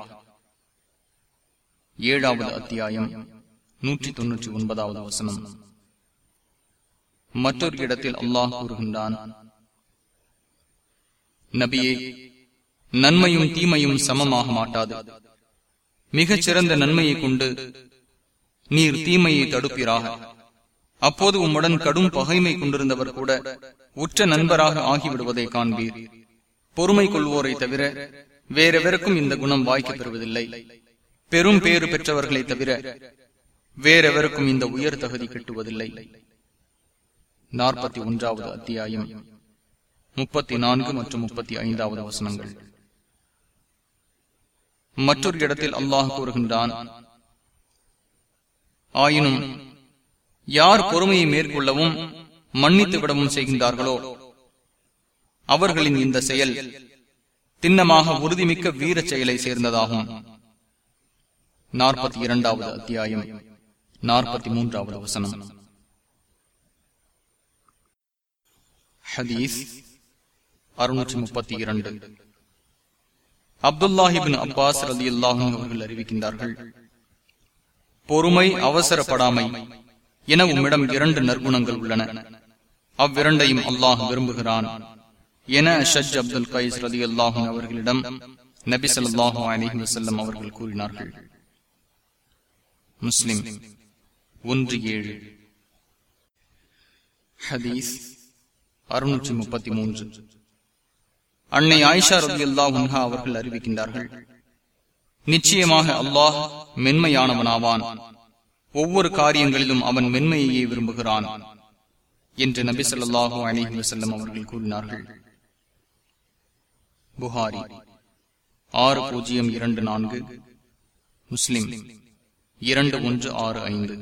ஏழாவது அத்தியாயம் நூற்றி தொன்னூற்றி ஒன்பதாவது வசனம் மற்றொரு இடத்தில் அல்லாஹ் கூறுகின்றான் நபியே நன்மையும் தீமையும் சமமாக மாட்டாது மிகச் சிறந்த நன்மையை கொண்டு நீர் தீமையை தடுப்பீராக அப்போது உம்முடன் கடும் பகைமை கொண்டிருந்தவர் கூட உற்ற நண்பராக ஆகிவிடுவதை காண்பீர் பொறுமை கொள்வோரை தவிர வேறெவருக்கும் இந்த குணம் வாய்க்கப் பெறுவதில்லை பெரும் பேறு பெற்றவர்களை தவிர வேறெவருக்கும் இந்த உயர் தகுதி கிட்டுவதில்லை நாற்பத்தி ஒன்றாவது அத்தியாயம் முப்பத்தி நான்கு மற்றும் முப்பத்தி ஐந்தாவது வசனங்கள் மற்றொரு இடத்தில் அல்லாஹ் கூறுகின்றான் ஆயினும் யார் பொறுமையை மேற்கொள்ளவும் மன்னித்து விடவும் செய்கின்றார்களோ அவர்களின் இந்த செயல் திண்ணமாக உறுதிமிக்க வீர செயலை சேர்ந்ததாகும் நாற்பத்தி இரண்டாவது அத்தியாயம் நாற்பத்தி மூன்றாவது வசனம் ஹதீஸ் அறுநூற்றி முப்பத்தி இரண்டு அப்துல்லாஹிபின் அப்பாஸ் ரதி அல்லாஹும் அவர்கள் அறிவிக்கின்றார்கள் பொறுமை அவசரப்படாமை என உம்மிடம் இரண்டு நற்குணங்கள் உள்ளன அவ்விரண்டையும் அல்லாஹ் விரும்புகிறான் என ஷஜ் அப்துல் கைஸ் ரதி அல்லாஹும் அவர்களிடம் நபி ஸல்லல்லாஹு அலைஹி வஸல்லம் அவர்கள் கூறினார்கள் முஸ்லிம் ஒன்று ஏழு ஹதீஸ் அறுநூற்றி முப்பத்தி மூன்று அன்னை ஆயிஷா ரபி அல்லாஹ் அவர்கள் அறிவிக்கின்றார்கள் நிச்சயமாக அல்லாஹ் மென்மையானவனாவான் ஒவ்வொரு காரியங்களிலும் அவன் மென்மையையே விரும்புகிறான் என்று நபி ஸல்லல்லாஹு அலைஹி வஸல்லம் அவர்கள் கூறினார்கள் புகாரி ஆறு பூஜ்ஜியம் இரண்டு நான்கு முஸ்லிம் இரண்டு ஒன்று ஆறு ஐந்து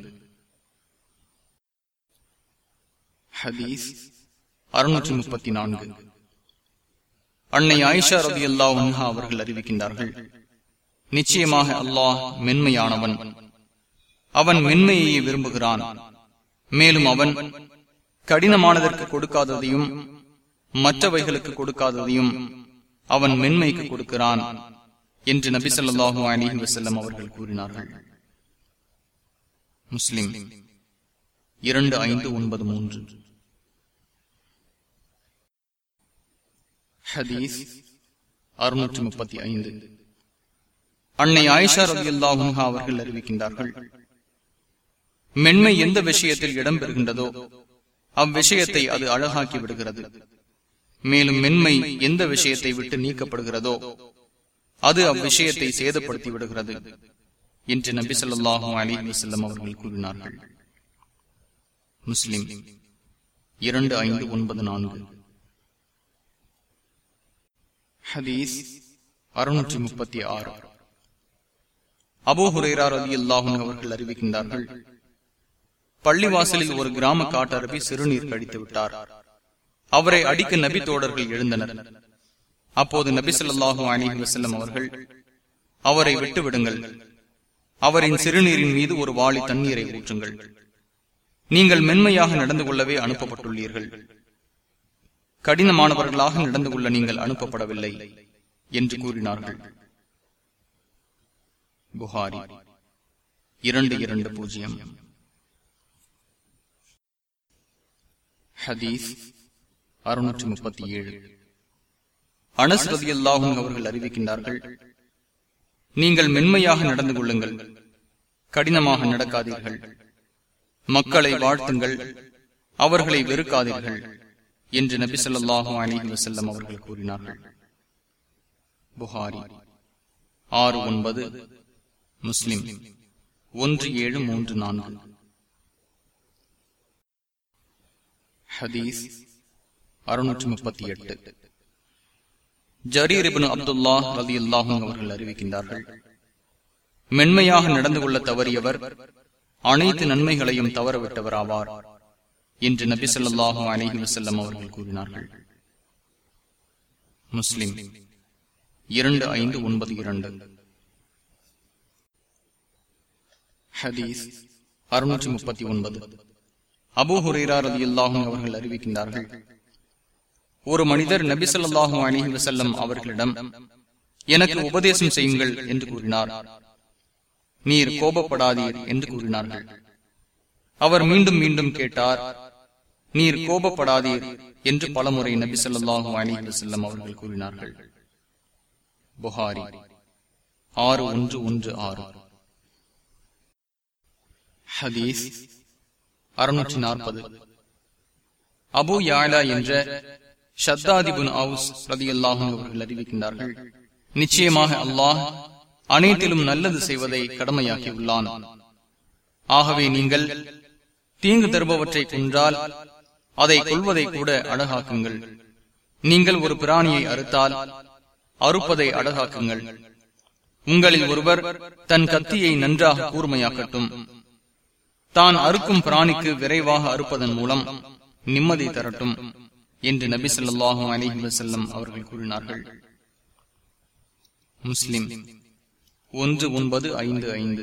ஹதீஸ் அறுநூற்றி முப்பத்தி நான்கு அன்னை ஆயிஷா ரபி அல்லா அவர்கள் அறிவிக்கின்றார்கள் நிச்சயமாக அல்லாஹ் மென்மையானவன் அவன் மென்மையை விரும்புகிறான் மேலும் அவன் கடினமானதற்கு கொடுக்காததையும் மற்றவைகளுக்கு கொடுக்காததையும் அவன் மென்மைக்கு கொடுக்கிறான் என்று நபி சொல்லாஹு அலிஹி வசல்லம் அவர்கள் கூறினார்கள் முஸ்லிம் இரண்டு ஐந்து ஒன்பது மூன்று ஹதீஸ் அறுநூற்றி முப்பத்தி ஐந்து அன்னை ஆயிஷா ரவி அல்லாஹா அவர்கள் அறிவிக்கின்றார்கள் மென்மை எந்த விஷயத்தில் இடம்பெறுகின்றதோ அவ்விஷயத்தை அது அழகாக்கி விடுகிறது மேலும் மென்மை எந்த விஷயத்தை விட்டு நீக்கப்படுகிறதோ அது அவ்விஷயத்தை சேதப்படுத்தி விடுகிறது என்று நபி சொல்லாஹு அலி வசல்லம் அவர்கள் கூறினார்கள் முஸ்லிம் இரண்டு ஐந்து ஒன்பது நான்கு ஹதீஸ் அறுநூற்றி முப்பத்தி ஆறு அபோ ஹுரேரா ரதி அல்லாஹும் அவர்கள் அறிவிக்கின்றார்கள் பள்ளிவாசலில் ஒரு கிராம காட்டரபி சிறுநீர் கழித்து விட்டார் அவரை அடிக்க நபி தோடர்கள் எழுந்தனர் அப்போது நபி சொல்லாஹு அலிஹி வசல்லம் அவர்கள் அவரை விட்டு விடுங்கள் அவரின் சிறுநீரின் மீது ஒரு வாளி தண்ணீரை ஊற்றுங்கள் நீங்கள் மென்மையாக நடந்து கொள்ளவே அனுப்பப்பட்டுள்ளீர்கள் கடினமானவர்களாக நடந்து கொள்ள நீங்கள் அனுப்பப்படவில்லை என்று கூறினார்கள் புகாரி இரண்டு இரண்டு பூஜ்ஜியம் ஹதீஸ் அறுநூற்றி முப்பத்தி ஏழு அனஸ்ரதி அல்லாஹும் அவர்கள் அறிவிக்கின்றார்கள் நீங்கள் மென்மையாக நடந்து கொள்ளுங்கள் கடினமாக நடக்காதீர்கள் மக்களை வாழ்த்துங்கள் அவர்களை வெறுக்காதீர்கள் என்று நபி சொல்லாஹு அலிஹி வசல்லம் அவர்கள் கூறினார்கள் புகாரி ஆறு ஒன்பது முஸ்லிம் ஒன்று ஏழு மூன்று நான்கு ஹதீஸ் அறுநூற்றி முப்பத்தி எட்டு ஜரீர் இபின் அப்துல்லா ரதி அல்லாஹும் அவர்கள் அறிவிக்கின்றார்கள் மென்மையாக நடந்து கொள்ள தவறியவர் அனைத்து நன்மைகளையும் தவறவிட்டவர் ஆவார் என்று நபி சொல்லாஹு அலிஹி வசல்லம் அவர்கள் கூறினார்கள் முஸ்லிம் இரண்டு ஐந்து ஒன்பது இரண்டு ஹதீஸ் அறுநூற்றி முப்பத்தி ஒன்பது அபு ஹுரேரா ரதி அல்லாஹும் அவர்கள் அறிவிக்கின்றார்கள் ஒரு மனிதர் நபி சொல்லாஹும் அலிஹி வசல்லம் அவர்களிடம் எனக்கு உபதேசம் செய்யுங்கள் என்று கூறினார் நீர் கோபப்படாதீர் என்று கூறினார்கள் அவர் மீண்டும் மீண்டும் கேட்டார் நீர் கோபப்படாதீர் என்று பலமுறை நபி சொல்லாஹு அலிஹி வசல்லம் அவர்கள் கூறினார்கள் புகாரி ஆறு ஒன்று ஒன்று ஆறு ஹதீஸ் அறுநூற்றி நாற்பது அபு யாலா என்ற ஷத்தாதிபுன் அவுஸ் ரதி அல்லாஹும் அவர்கள் அறிவிக்கின்றார்கள் நிச்சயமாக அல்லாஹ் அனைத்திலும் நல்லது செய்வதை கடமையாக்கி உள்ளான் ஆகவே நீங்கள் தீங்கு தருபவற்றை கொன்றால் அதை கொள்வதை கூட அழகாக்குங்கள் நீங்கள் ஒரு பிராணியை அறுத்தால் அறுப்பதை அழகாக்குங்கள் உங்களில் ஒருவர் தன் கத்தியை நன்றாக கூர்மையாக்கட்டும் தான் அறுக்கும் பிராணிக்கு விரைவாக அறுப்பதன் மூலம் நிம்மதி தரட்டும் என்று நபி சொல்லாஹு அலிஹி வசல்லம் அவர்கள் கூறினார்கள் முஸ்லிம் ஒன்று ஒன்பது ஐந்து ஐந்து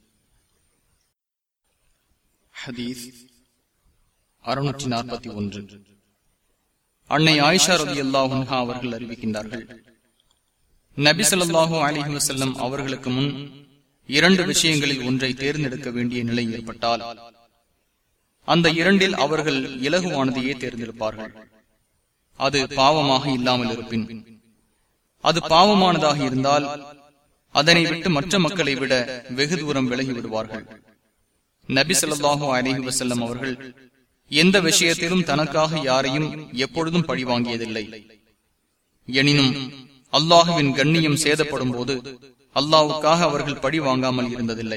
ஹதீஸ் அறுநூற்றி நாற்பத்தி ஒன்று அன்னை ஆயிஷா ரதி அல்லாஹா அவர்கள் அறிவிக்கின்றார்கள் நபி சொல்லாஹு அலிஹி வசல்லம் அவர்களுக்கு முன் இரண்டு விஷயங்களில் ஒன்றை தேர்ந்தெடுக்க வேண்டிய நிலை ஏற்பட்டால் அந்த இரண்டில் அவர்கள் இலகுவானதையே தேர்ந்தெடுப்பார்கள் அது பாவமாக இல்லாமல் இருப்பின் அது பாவமானதாக இருந்தால் அதனை விட்டு மற்ற மக்களை விட வெகு தூரம் விலகி விடுவார்கள் நபி ஸல்லல்லாஹு அலைஹி வஸல்லம் அவர்கள் எந்த விஷயத்திலும் தனக்காக யாரையும் எப்பொழுதும் பழி வாங்கியதில்லை எனினும் அல்லாஹுவின் கண்ணியம் சேதப்படும் போது அல்லாவுக்காக அவர்கள் பழி வாங்காமல் இருந்ததில்லை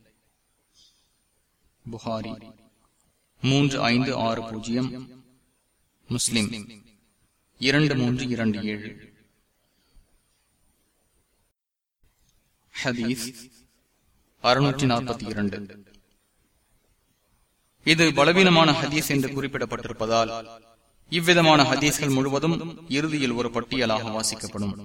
புகாரி மூன்று ஐந்து ஆறு பூஜ்ஜியம் முஸ்லிம் இரண்டு மூன்று இரண்டு ஏழு ஹதீஸ் அறுநூற்றி நாற்பத்தி இரண்டு இது பலவீனமான ஹதீஸ் என்று குறிப்பிடப்பட்டிருப்பதால் இவ்விதமான ஹதீஸ்கள் முழுவதும் இறுதியில் ஒரு பட்டியலாக வாசிக்கப்படும்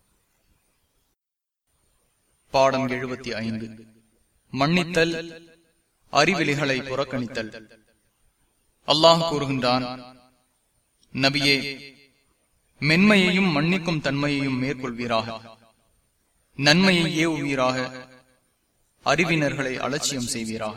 பாடம் எழுபத்தி ஐந்து மன்னித்தல் அறிவிலிகளை புறக்கணித்தல் அல்லாஹ் கூறுகின்றான் நபியே மென்மையையும் மன்னிக்கும் தன்மையையும் மேற்கொள்வீராக நன்மையை ஏவுவீராக அறிவினர்களை அலட்சியம் செய்வீராக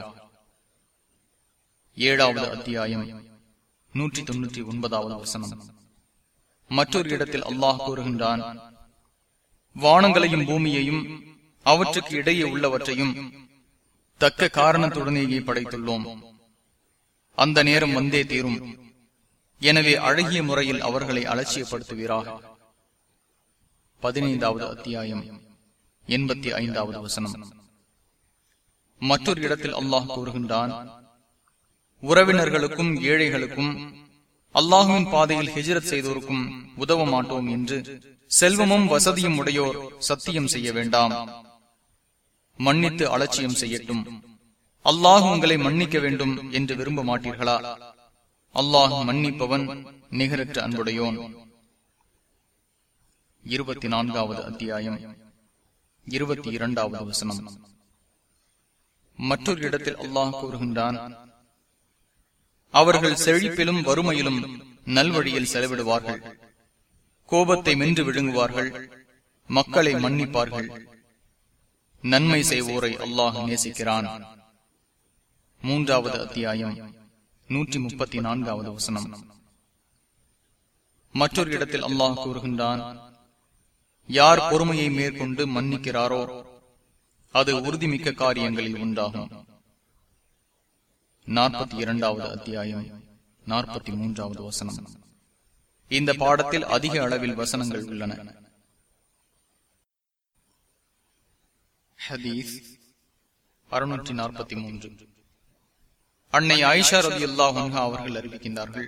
ஏழாவது அத்தியாயம் நூற்றி தொன்னூற்றி ஒன்பதாவது வசனம் மற்றொரு இடத்தில் அல்லாஹ் கூறுகின்றான் வானங்களையும் பூமியையும் அவற்றுக்கு இடையே உள்ளவற்றையும் தக்க காரணத்துடனேயே படைத்துள்ளோம் அந்த நேரம் வந்தே தீரும் எனவே அழகிய முறையில் அவர்களை அலட்சியப்படுத்துவீராக பதினைந்தாவது அத்தியாயம் எண்பத்தி ஐந்தாவது வசனம் மற்றொரு இடத்தில் அல்லாஹ் கூறுகின்றான் உறவினர்களுக்கும் ஏழைகளுக்கும் அல்லாஹுவின் பாதையில் ஹிஜரத் செய்தோருக்கும் உதவ மாட்டோம் என்று செல்வமும் வசதியும் உடையோர் சத்தியம் செய்ய வேண்டாம் மன்னித்து அலட்சியம் செய்யட்டும் அல்லாஹ் உங்களை மன்னிக்க வேண்டும் என்று விரும்ப மாட்டீர்களா அல்லாஹ் மன்னிப்பவன் நிகரற்ற அன்புடையோன் இருபத்தி நான்காவது அத்தியாயம் இருபத்தி இரண்டாவது வசனம் மற்றொரு இடத்தில் அல்லாஹ் கூறுகின்றான் அவர்கள் செழிப்பிலும் வறுமையிலும் நல்வழியில் செலவிடுவார்கள் கோபத்தை மென்று விழுங்குவார்கள் மக்களை மன்னிப்பார்கள் நன்மை செய்வோரை அல்லாஹ் நேசிக்கிறான் மூன்றாவது அத்தியாயம் நூற்றி முப்பத்தி நான்காவது வசனம் மற்றொரு இடத்தில் அல்லாஹ் கூறுகின்றான் யார் பொறுமையை மேற்கொண்டு மன்னிக்கிறாரோ அது உறுதிமிக்க காரியங்களில் உண்டாகும் நாற்பத்தி இரண்டாவது அத்தியாயம் நாற்பத்தி மூன்றாவது வசனம் இந்த பாடத்தில் அதிக அளவில் வசனங்கள் உள்ளன ஹதீஸ் அறுநூற்றி நாற்பத்தி மூன்று அன்னை ஆயிஷா ரதி அல்லாஹா அவர்கள் அறிவிக்கின்றார்கள்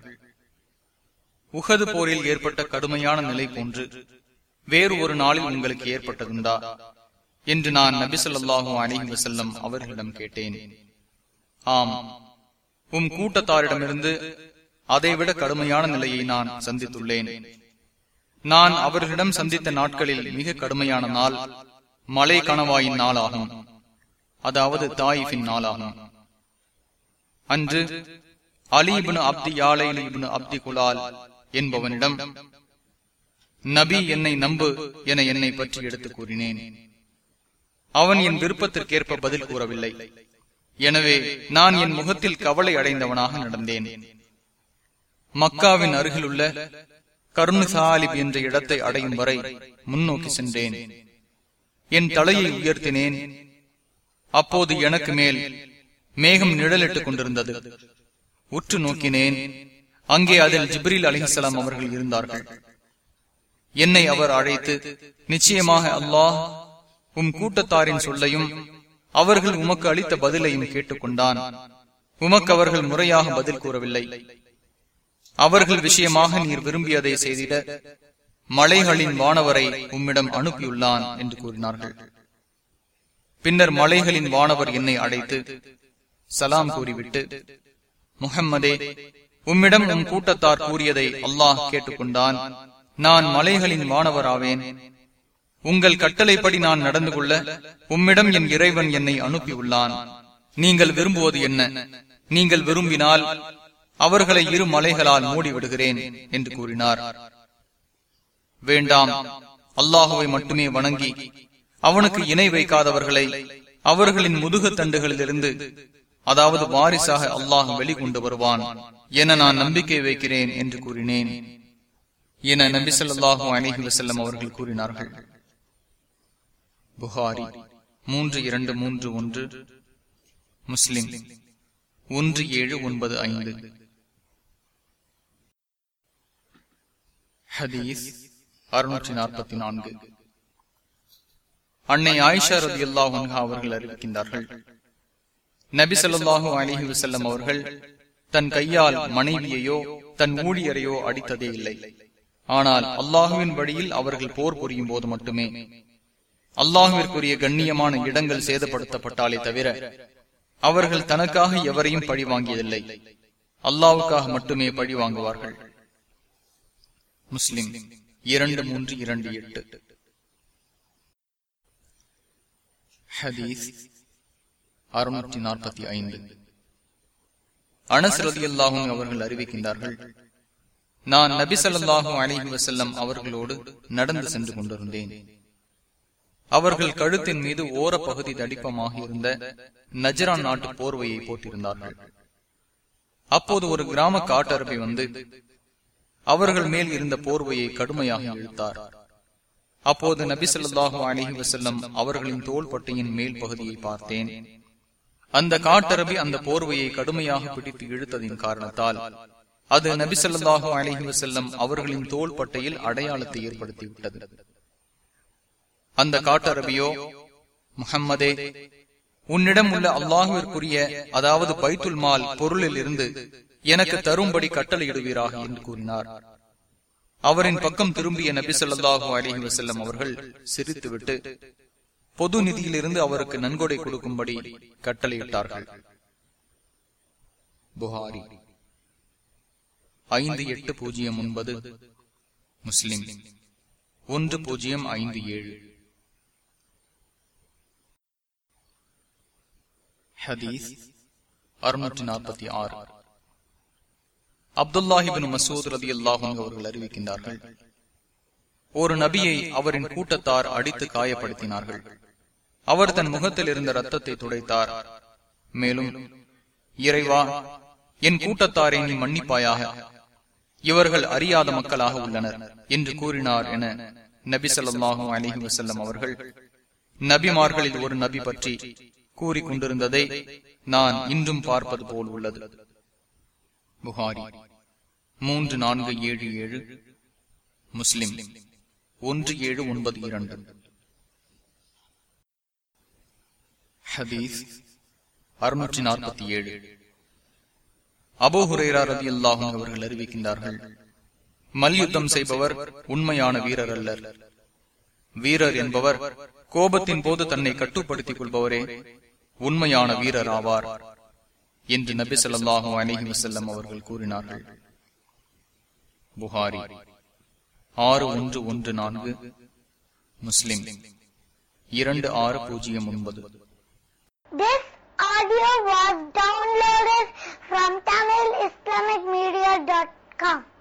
உகது போரில் ஏற்பட்ட கடுமையான நிலை போன்று வேறு ஒரு நாளில் உங்களுக்கு ஏற்பட்டதுண்டா என்று நான் நபிசல்லாஹூ அலஹி வசல்லம் அவர்களிடம் கேட்டேன் ஆம் உம் கூட்டத்தாரிடமிருந்து அதைவிட கடுமையான நிலையை நான் சந்தித்துள்ளேன் நான் அவர்களிடம் சந்தித்த நாட்களில் மிக கடுமையான நாள் மலை கணவாயின் நாளாகும் அதாவது தாயிஃபின் நாளாகும் அன்று அலிபுன் அப்தி யாழைலிபுன் அப்தி குலால் என்பவனிடம் நபி என்னை நம்பு என என்னை பற்றி எடுத்து கூறினேன் அவன் என் விருப்பத்திற்கேற்ப பதில் கூறவில்லை எனவே நான் என் முகத்தில் கவலை அடைந்தவனாக நடந்தேன் மக்காவின் அருகிலுள்ள கருணுசாலிப் என்ற இடத்தை அடையும் வரை முன்னோக்கி சென்றேன் என் தலையை உயர்த்தினேன் அப்போது எனக்கு மேல் மேகம் நிழலிட்டுக் கொண்டிருந்தது உற்று நோக்கினேன் அங்கே அதில் ஜிப்ரில் அலிஹலாம் அவர்கள் இருந்தார்கள் என்னை அவர் அழைத்து நிச்சயமாக அல்லாஹ் உம் கூட்டத்தாரின் சொல்லையும் அவர்கள் உமக்கு அளித்த பதிலையும் கேட்டுக்கொண்டான் உமக்கு அவர்கள் முறையாக பதில் கூறவில்லை அவர்கள் விஷயமாக நீர் விரும்பியதை செய்திட மலைகளின் வானவரை உம்மிடம் அனுப்பியுள்ளான் என்று கூறினார்கள் பின்னர் மலைகளின் வானவர் என்னை அழைத்து சலாம் கூறிவிட்டு முகம்மதே உம்மிடம் உம் கூட்டத்தார் கூறியதை அல்லாஹ் கேட்டுக்கொண்டான் நான் மலைகளின் வானவராவேன் உங்கள் கட்டளைப்படி நான் நடந்து கொள்ள உம்மிடம் என் இறைவன் என்னை அனுப்பியுள்ளான் நீங்கள் விரும்புவது என்ன நீங்கள் விரும்பினால் அவர்களை இரு மலைகளால் மூடிவிடுகிறேன் என்று கூறினார் வேண்டாம் அல்லாஹுவை மட்டுமே வணங்கி அவனுக்கு இணை வைக்காதவர்களை அவர்களின் முதுகு தண்டுகளிலிருந்து அதாவது வாரிசாக அல்லாஹ் வெளிக்கொண்டு வருவான் என நான் நம்பிக்கை வைக்கிறேன் என்று கூறினேன் என நபி ஸல்லல்லாஹு அலைஹி வஸல்லம் அவர்கள் கூறினார்கள் புகாரி மூன்று இரண்டு மூன்று ஒன்று முஸ்லிம் ஒன்று ஏழு ஒன்பது ஐந்து ஹதீஸ் அறுநூற்றி நாற்பத்தி நான்கு அன்னை ஆயிஷா ரதி அவர்கள் அறிவிக்கின்றார்கள் நபி ஸல்லல்லாஹு அலைஹி வஸல்லம் அவர்கள் தன் கையால் மனைவியையோ தன் ஊழியரையோ அடித்ததே இல்லை ஆனால் அல்லாஹுவின் வழியில் அவர்கள் போர் புரியும் போது மட்டுமே அல்லாஹுவிற்குரிய கண்ணியமான இடங்கள் சேதப்படுத்தப்பட்டாலே தவிர அவர்கள் தனக்காக எவரையும் பழி வாங்கியதில்லை அல்லாவுக்காக மட்டுமே பழி வாங்குவார்கள் முஸ்லிம் இரண்டு மூன்று இரண்டு எட்டு ஹதீஸ் அறுநூற்றி நாற்பத்தி ஐந்து அனசரதி அல்லாஹும் அவர்கள் அறிவிக்கின்றார்கள் நான் நபி ஸல்லல்லாஹு அலைஹி வஸல்லம் அவர்களோடு நடந்து சென்று கொண்டிருந்தேன் அவர்கள் கழுத்தின் மீது ஓர பகுதி தடிப்பமாக இருந்த நஜரான் நாட்டு போர்வையை போட்டிருந்தார்கள் அப்போது ஒரு கிராம காட்டரபி வந்து அவர்கள் மேல் இருந்த போர்வையை கடுமையாக இழுத்தார் அப்போது நபி ஸல்லல்லாஹு அலைஹி வஸல்லம் அவர்களின் தோள் பட்டையின் மேல் பகுதியை பார்த்தேன் அந்த காட்டரபி அந்த போர்வையை கடுமையாக பிடித்து இழுத்ததின் காரணத்தால் அது நபி ஸல்லல்லாஹு அலைஹி வஸல்லம் அவர்களின் தோள் பட்டையில் அடையாளத்தை ஏற்படுத்திவிட்டது அந்த காட்டரபியோ முகம்மதே உன்னிடம் உள்ள அல்லாஹுவிற்குரிய அதாவது பைத்துல் மால் பொருளில் இருந்து எனக்கு தரும்படி கட்டளையிடுவீராக என்று கூறினார் அவரின் பக்கம் திரும்பிய நபி ஸல்லல்லாஹு அலைஹி வஸல்லம் அவர்கள் சிரித்துவிட்டு பொது நிதியிலிருந்து அவருக்கு நன்கொடை கொடுக்கும்படி கட்டளையிட்டார்கள் புகாரி ஐந்து எட்டு பூஜ்ஜியம் ஒன்பது முஸ்லிம் ஒன்று பூஜ்ஜியம் ஐந்து ஏழு ஹதீஸ் அறுநூற்றி நாற்பத்தி ஆறு அப்துல்லாஹிபின் மசூத் ரதி அல்லாஹும் அவர்கள் அறிவிக்கின்றார்கள் ஒரு நபியை அவரின் கூட்டத்தார் அடித்து காயப்படுத்தினார்கள் அவர் தன் முகத்தில் இருந்த ரத்தத்தை துடைத்தார் மேலும் இறைவா என் கூட்டத்தாரை நீ மன்னிப்பாயாக இவர்கள் அறியாத மக்களாக உள்ளனர் என்று கூறினார் என நபி சொல்லாஹு அலிஹி வசல்லம் அவர்கள் நபிமார்களில் ஒரு நபி பற்றி கூறிக்கொண்டிருந்ததை நான் இன்றும் பார்ப்பது போல் உள்ளது புகாரி மூன்று நான்கு ஏழு ஏழு முஸ்லிம் ஒன்று ஏழு ஒன்பது இரண்டு ஹதீஸ் அறுநூற்றி நாற்பத்தி ஏழு அபோ ஹுரேரா ரதி அல்லாஹும் அவர்கள் அறிவிக்கின்றார்கள் மல்யுத்தம் செய்பவர் உண்மையான வீரர் அல்லர் வீரர் என்பவர் கோபத்தின் போது தன்னை கட்டுப்படுத்திக் கொள்பவரே உண்மையான வீரர் ஆவார் என்று நபி சொல்லாஹு அலஹி வசல்லம் அவர்கள் கூறினார்கள் புகாரி ஆறு ஒன்று ஒன்று நான்கு முஸ்லிம் இரண்டு ஆறு பூஜ்ஜியம் ஒன்பது This audio was downloaded from TamilIslamicMedia.com.